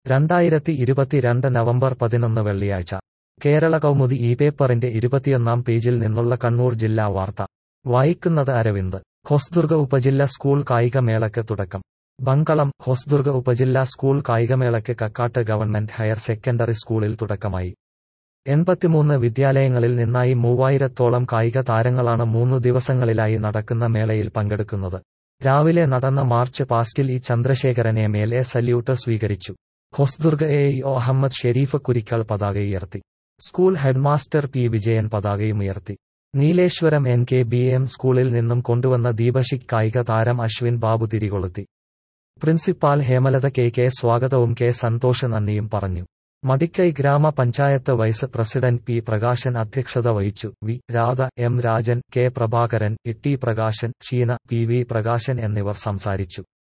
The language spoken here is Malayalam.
രണ്ടായിരത്തി ഇരുപത്തിരണ്ട് നവംബർ പതിനൊന്ന് വെള്ളിയാഴ്ച കേരള കൗമുദി ഈ പേപ്പറിന്റെ ഇരുപത്തിയൊന്നാം പേജിൽ നിന്നുള്ള കണ്ണൂർ ജില്ലാ വാർത്ത വായിക്കുന്നത് അരവിന്ദ് ഹൊസ്ദുർഗ ഉപജില്ല സ്കൂൾ കായികമേളയ്ക്ക് തുടക്കം ബങ്കളം ഹൊസ്ദുർഗ ഉപജില്ലാ സ്കൂൾ കായികമേളയ്ക്ക് കക്കാട്ട് ഗവൺമെന്റ് ഹയർ സെക്കൻഡറി സ്കൂളിൽ തുടക്കമായി എൺപത്തിമൂന്ന് വിദ്യാലയങ്ങളിൽ നിന്നായി മൂവായിരത്തോളം കായിക താരങ്ങളാണ് മൂന്നു ദിവസങ്ങളിലായി നടക്കുന്ന മേളയിൽ പങ്കെടുക്കുന്നത് രാവിലെ നടന്ന മാർച്ച് പാസ്റ്റിൽ E Chandrasekharan M L A salute സ്വീകരിച്ചു Hosdurg A E O Ahammed Shareef Kurikkal പതാകയുയർത്തി സ്കൂൾ ഹെഡ്മാസ്റ്റർ പി വിജയൻ പതാകയുമുയർത്തി Nileshwaram N K B M സ്കൂളിൽ നിന്നും കൊണ്ടുവന്ന ദീപശിക് കായിക താരം അശ്വിൻ ബാബു തിരികൊളുത്തി പ്രിൻസിപ്പാൽ ഹേമലത കെ കെ സ്വാഗതവും കെ സന്തോഷ് നന്ദിയും പറഞ്ഞു മടിക്കൈ ഗ്രാമപഞ്ചായത്ത് വൈസ് പ്രസിഡന്റ് പി പ്രകാശൻ അധ്യക്ഷത വഹിച്ചു V Radha M Rajan K Prabhakaran E T Prakashan Sheena P V Prakashan എന്നിവർ സംസാരിച്ചു